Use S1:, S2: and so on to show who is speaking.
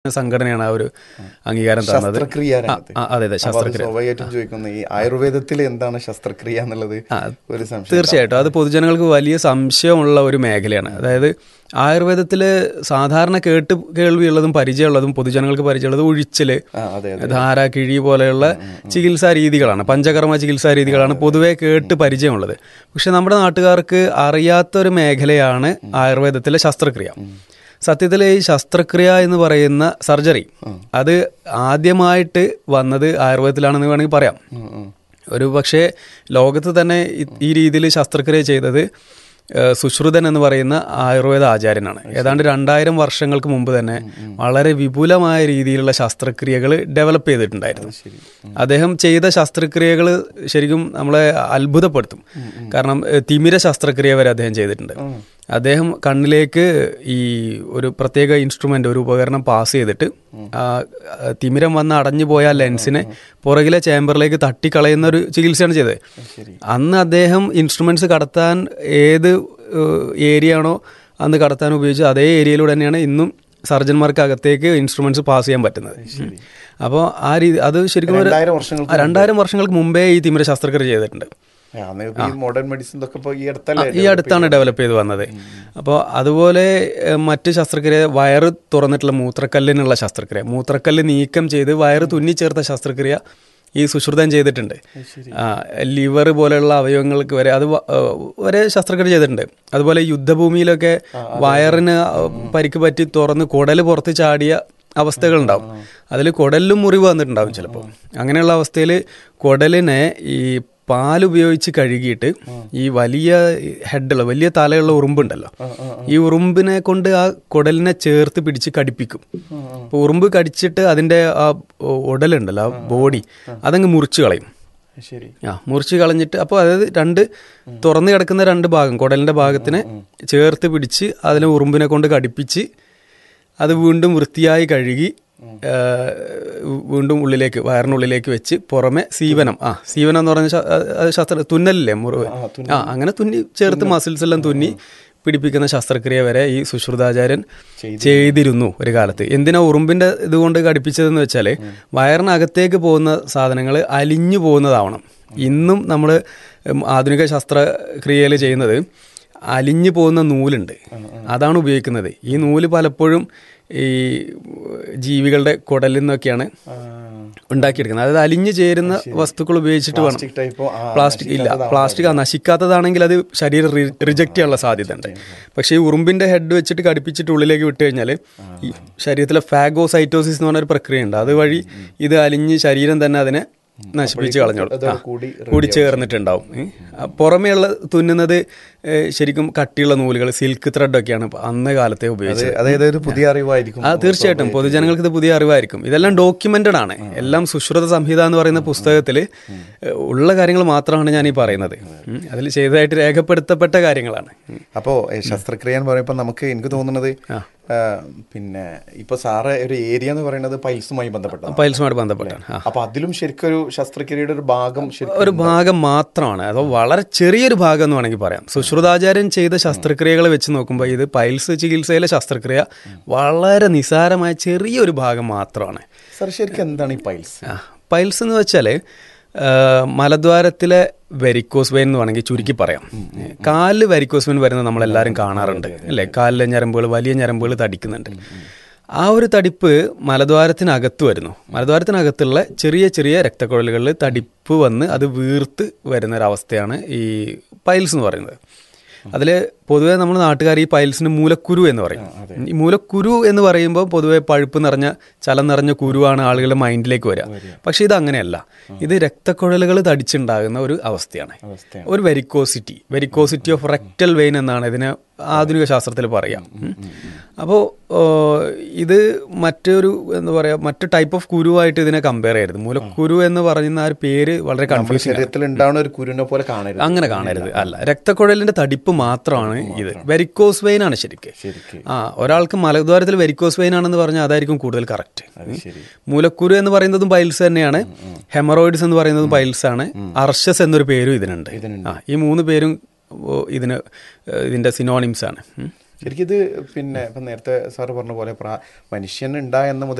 S1: സംഘടനയാണ് ആ ഒരു അംഗീകാരം തന്നത്
S2: ശസ്ത്രക്രിയ
S1: ആ,
S2: രംഗത്ത്.
S1: ആ, അതെ അതെ
S2: അപ്പൊ അത്
S1: ശസ്ത്രക്രിയ
S2: സ്വാഭാവികമായിട്ടും ചോദിക്കുന്നു ഈ ആയുർവേദത്തിൽ എന്താണ് ശസ്ത്രക്രിയ എന്നുള്ളത്
S1: ആ,
S2: ഒരു സംശയം
S1: തീർച്ചയായിട്ടും അത് പൊതുജനങ്ങൾക്ക് വലിയ സംശയമുള്ള ഒരു മേഖലയാണ് അതായത് ആയുർവേദത്തിൽ സാധാരണ കേട്ട് കേൾവിയുള്ളതും പരിചയമുള്ളതും പൊതുജനങ്ങൾക്ക് പരിചയമുള്ളതും ഉഴിച്ചില്
S2: ആ അതെ അതെ
S1: ധാര കിഴി പോലെയുള്ള ചികിത്സാ രീതികളാണ് പഞ്ചകർമ്മ ചികിത്സാ രീതികളാണ് പൊതുവെ കേട്ട് പരിചയമുള്ളത് പക്ഷെ നമ്മുടെ നാട്ടുകാർക്ക് അറിയാത്തൊരു മേഖലയാണ് ആയുർവേദത്തിലെ ശസ്ത്രക്രിയ സത്യത്തിൽ ഈ ശസ്ത്രക്രിയ എന്ന് പറയുന്ന സർജറി അത് ആദ്യമായിട്ട് വന്നത് ആയുർവേദത്തിലാണെന്ന് വേണമെങ്കിൽ പറയാം
S2: ഉം, ഉം.
S1: ഒരു പക്ഷേ ലോകത്ത് തന്നെ ഇ- ഈ രീതിയിൽ ശസ്ത്രക്രിയ ചെയ്തത് ഏഹ്, സുശ്രുതൻ എന്ന് പറയുന്ന ആയുർവേദ ആചാര്യനാണ് ഏതാണ്ട് രണ്ടായിരം വർഷങ്ങൾക്ക് മുമ്പ് തന്നെ വളരെ വിപുലമായ രീതിയിലുള്ള ശസ്ത്രക്രിയകൾ ഡെവലപ്പ് ചെയ്തിട്ടുണ്ടായിരുന്നു
S2: ശരി
S1: അദ്ദേഹം ചെയ്ത ശസ്ത്രക്രിയകൾ ശരിക്കും നമ്മളെ അത്ഭുതപ്പെടുത്തും കാരണം ഏഹ്, തിമിര ശസ്ത്രക്രിയ വരെ അദ്ദേഹം ചെയ്തിട്ടുണ്ട് അദ്ദേഹം കണ്ണിലേക്ക് ഈ ഒരു പ്രത്യേക ഇൻസ്ട്രുമെന്റ് ഒരു ഉപകരണം പാസ് ചെയ്തിട്ട് ആ ആ, തിമിരം വന്ന് അടഞ്ഞു പോയ ആ ലെൻസിനെ പുറകിലെ ചേംബറിലേക്ക് തട്ടിക്കളയുന്ന ഒരു ചികിത്സയാണ് ചെയ്തത്
S2: ശരി
S1: അന്ന് അദ്ദേഹം ഇൻസ്ട്രുമെന്റ്സ് കടത്താൻ ഏത് ഏരിയ ആണോ അന്ന് കടത്താൻ ഉപയോഗിച്ചത് അതേ ഏരിയയിലൂടെ തന്നെയാണ് ഇന്നും സർജന്മാർക്ക് അകത്തേക്ക് ഇൻസ്ട്രുമെന്റ്സ് പാസ് ചെയ്യാൻ പറ്റുന്നത് അപ്പോൾ ആ രീതി അത് ശരിക്കും ഒരു
S2: രണ്ടായിരം വർഷങ്ങൾക്ക്
S1: ആ, രണ്ടായിരം വർഷങ്ങൾക്ക് മുമ്പേ ഈ തിമിര ശസ്ത്രക്രിയ ചെയ്തിട്ടുണ്ട്
S2: ആ, അന്ന് ഇപ്പൊ ഈ മോഡേൺ മെഡിസിൻ ഇതൊക്കെ ഇപ്പൊ ഈ
S1: ആ,
S2: അടുത്തല്ലേ
S1: ഈ അടുത്താണ് ഡെവലപ്പ് ചെയ്ത് വന്നത് അപ്പോൾ അതുപോലെ ഏഹ്, മറ്റ് ശസ്ത്രക്രിയ വയറ് തുറന്നിട്ടുള്ള മൂത്രക്കല്ലിനുള്ള ശസ്ത്രക്രിയ മൂത്രക്കല്ല് നീക്കം ചെയ്ത് വയറ് തുന്നിച്ചേർത്ത ശസ്ത്രക്രിയ ഈ സുശ്രുതൻ ചെയ്തിട്ടുണ്ട് ആ ലിവർ പോലെയുള്ള അവയവങ്ങൾക്ക് വരെ അത് വ- ഏഹ്, വരെ ശസ്ത്രക്രിയ ചെയ്തിട്ടുണ്ട് അതുപോലെ യുദ്ധഭൂമിയിലൊക്കെ വയറിന് പരിക്ക് പറ്റി തുറന്ന് കുടല് പുറത്ത് ചാടിയ അവസ്ഥകളുണ്ടാവും അതിൽ കുടലിലും മുറിവ് വന്നിട്ടുണ്ടാവും ചിലപ്പോൾ അങ്ങനെയുള്ള അവസ്ഥയിൽ കുടലിനെ ഈ പാലുപയോഗിച്ച് കഴുകിയിട്ട് ഈ വലിയ ഹെഡുള്ള വലിയ തലയുള്ള ഉറുമ്പുണ്ടല്ലോ ഈ ഉറുമ്പിനെ കൊണ്ട് ആ കുടലിനെ ചേർത്ത് പിടിച്ച് കടിപ്പിക്കും അപ്പോൾ ഉറുമ്പ് കടിച്ചിട്ട് അതിന്റെ ആ ഉടലുണ്ടല്ലോ ആ ബോഡി അതങ്ങ് മുറിച്ച് കളയും
S2: ശരി
S1: ആ മുറിച്ച് കളഞ്ഞിട്ട് അപ്പോൾ അതായത് രണ്ട് തുറന്നു കിടക്കുന്ന രണ്ട് ഭാഗം കുടലിന്റെ ഭാഗത്തിനെ ചേർത്ത് പിടിച്ച് അതിനെ ഉറുമ്പിനെ കൊണ്ട് കടിപ്പിച്ച് അത് വീണ്ടും വൃത്തിയായി കഴുകി ആ, വീണ്ടും ഉള്ളിലേക്ക് വയറിനുള്ളിലേക്ക് വെച്ച് പുറമെ സീവനം ആ സീവനം എന്ന് പറഞ്ഞ ശ- അത് ശസ്ത്ര തുന്നലില്ലേ മുറിവ് ആ അങ്ങനെ തുന്നി ചേർത്ത് മസിൽസ് എല്ലാം തുന്നി പിടിപ്പിക്കുന്ന ശസ്ത്രക്രിയ വരെ ഈ സുശ്രുതാചാര്യൻ ചെയ്തിരുന്നു ഒരു കാലത്ത് എന്തിനാ ഉറുമ്പിന്റെ ഇതുകൊണ്ട് ഘടിപ്പിച്ചതെന്ന് വെച്ചാൽ വയറിനകത്തേക്ക് പോകുന്ന സാധനങ്ങൾ അലിഞ്ഞു പോകുന്നതാവണം ഇന്നും നമ്മൾ ആധുനിക ശസ്ത്രക്രിയയിൽ ചെയ്യുന്നത് അലിഞ്ഞു പോകുന്ന നൂലുണ്ട് അതാണ് ഉപയോഗിക്കുന്നത് ഈ നൂല് പലപ്പോഴും ഈ ജീവികളുടെ കുടലിൽ നിന്നൊക്കെയാണ്
S2: ആ,
S1: ഉണ്ടാക്കിയെടുക്കുന്നത് അതായത് അലിഞ്ഞു ചേരുന്ന വസ്തുക്കൾ ഉപയോഗിച്ചിട്ട് വേണം
S2: പ്ലാസ്റ്റിക് ടൈപ്പോ ആ,
S1: പ്ലാസ്റ്റിക് ഇല്ല പ്ലാസ്റ്റിക് ആ നശിക്കാത്തതാണെങ്കിൽ അത് ശരീരം റിജക്റ്റ് ചെയ്യാനുള്ള സാധ്യത ഉണ്ട് പക്ഷേ ഈ ഉറുമ്പിന്റെ ഹെഡ് വെച്ചിട്ട് കടിപ്പിച്ചിട്ട് ഉള്ളിലേക്ക് വിട്ട് കഴിഞ്ഞാൽ ഈ ശരീരത്തിലെ ഫാഗോസൈറ്റോസിസ് എന്ന് പറഞ്ഞ ഒരു പ്രക്രിയ ഉണ്ട് അതുവഴി ഇത് അലിഞ്ഞ് ശരീരം തന്നെ അതിനെ നശിപ്പിച്ച് കളഞ്ഞോളും
S2: അതോട്
S1: ആ,
S2: കൂടി
S1: കൂടി ചേർന്നിട്ടുണ്ടാവും ഏ. ആ, പുറമേയുള്ള തുന്നുന്നത് ഏ, ശരിക്കും കട്ടിയുള്ള നൂലുകൾ സിൽക്ക് ത്രെഡ് ഒക്കെയാണ് അന്ന് കാലത്തെ ഉപയോഗിച്ചത്
S2: അതായത് ഒരു പുതിയ അറിവായിരിക്കും
S1: ആ തീർച്ചയായിട്ടും പൊതുജനങ്ങൾക്ക് ഇത് പുതിയ അറിവായിരിക്കും ഇതെല്ലാം ഡോക്യുമെന്റഡ് ആണ് എല്ലാം സുശ്രുത സംഹിത എന്ന് പറയുന്ന പുസ്തകത്തിൽ ഉള്ള കാര്യങ്ങൾ മാത്രമാണ് ഞാൻ ഈ പറയുന്നത് അതിൽ ചെയ്തതായിട്ട് രേഖപ്പെടുത്തപ്പെട്ട കാര്യങ്ങളാണ് ഉം.
S2: അപ്പോ ഏ, ശസ്ത്രക്രിയ എന്ന് പറയുമ്പോൾ നമുക്ക് എനിക്ക് തോന്നുന്നത് ആ, പിന്നെ ഇപ്പൊ സാറ് ഒരു ഏരിയ എന്ന് പറയുന്നത് പൈൽസുമായി ബന്ധപ്പെട്ടതാണ്
S1: പൈൽസുമായിട്ട് ബന്ധപ്പെട്ടാണ് ആ
S2: അപ്പൊ അതിലും ശരിക്കും ഒരു ശസ്ത്രക്രിയയുടെ ഒരു ഭാഗം ശരിക്കും
S1: ഒരു ഭാഗം മാത്രമാണ് അതോ വളരെ ചെറിയൊരു ഭാഗം എന്ന് വേണമെങ്കിൽ പറയാം സുശ്രുതാചാര്യൻ ചെയ്ത ശസ്ത്രക്രിയകൾ വെച്ച് നോക്കുമ്പോൾ ഇത് പൈൽസ് ചികിത്സയിലെ ശസ്ത്രക്രിയ വളരെ നിസാരമായ ചെറിയൊരു ഭാഗം മാത്രമാണ്
S2: സാർ ശരിക്കും എന്താണ് ഈ പൈൽസ്
S1: ആ, പൈൽസ് എന്ന് വെച്ചാൽ മലദ്വാരത്തിലെ വെരിക്കോസ് വെയിൻ എന്ന് വേണമെങ്കിൽ ചുരുക്കി പറയാം കാലിൽ വെരിക്കോസ് വെയിൻ വരുന്നത് നമ്മളെല്ലാവരും കാണാറുണ്ട് അല്ലേ കാലിലെ ഞരമ്പുകൾ വലിയ ഞരമ്പുകൾ തടിക്കുന്നുണ്ട് ആ ഒരു തടിപ്പ് മലദ്വാരത്തിനകത്ത് വരുന്നു മലദ്വാരത്തിനകത്തുള്ള ചെറിയ ചെറിയ രക്തക്കുഴലുകളിൽ തടിപ്പ് വന്ന് അത് വീർത്ത് വരുന്ന ഒരവസ്ഥയാണ് ഈ പൈൽസ് എന്ന് പറയുന്നത് അതിൽ പൊതുവേ നമ്മുടെ നാട്ടുകാർ ഈ പൈൽസിന് മൂലക്കുരു എന്ന് പറയും ഈ മൂലക്കുരു എന്ന് പറയുമ്പോൾ പൊതുവെ പഴുപ്പ് നിറഞ്ഞ ചലം നിറഞ്ഞ കുരുവാണ് ആളുകളുടെ മൈൻഡിലേക്ക് വരിക പക്ഷേ ഇത് അങ്ങനെയല്ല ഇത് രക്തക്കുഴലുകൾ തടിച്ചുണ്ടാകുന്ന ഒരു അവസ്ഥയാണ്
S2: അവസ്ഥയാണ്
S1: ഒരു varicosity varicosity of rectal vein എന്നാണ് ഇതിനെ ആധുനിക ശാസ്ത്രത്തിൽ പറയാം അപ്പോൾ ഇത് മറ്റൊരു എന്താ പറയുക മറ്റു ടൈപ്പ് ഓഫ് കുരുവായിട്ട് ഇതിനെ കമ്പയർ ചെയ്യരുത് മൂലക്കുരു എന്ന് പറയുന്ന ആ ഒരു പേര് വളരെ കൺഫ്യൂഷൻ
S2: ശരീരത്തിൽ ഉണ്ടാവുന്ന ഒരു കുരുവിനെ പോലെ കാണരുത്
S1: അങ്ങനെ കാണരുത് അല്ല രക്തക്കുഴലിന്റെ തടിപ്പ് മാത്രമാണ് ഇത് വെരിക്കോസ് വെയിൻ ആണ് ശരിക്ക്
S2: ശരിക്ക്
S1: ആ ഒരാൾക്ക് മലദ്വാരത്തിൽ വെരിക്കോസ് വെയിൻ ആണെന്ന് പറഞ്ഞാൽ അതായിരിക്കും കൂടുതൽ കറക്റ്റ്
S2: അത് ശരി
S1: മൂലക്കുരു എന്ന് പറയുന്നതും പൈൽസ് തന്നെയാണ് ഹെമറോയിഡ്സ് എന്ന് പറയുന്നതും പൈൽസ് ആണ് അർഷസ് എന്നൊരു പേരും ഇതിനുണ്ട് ആ ഈ മൂന്ന് പേരും ഓ, ഇതിന് ഏഹ്, ഇതിന്റെ സിനോണിംസ് ആണ് ഉം.
S2: ശരിക്കും ഇത് പിന്നെ ഇപ്പം നേരത്തെ സാറ് പറഞ്ഞ പോലെ പ്രാ മനുഷ്യൻ ഉണ്ടായെന്ന മുതൽ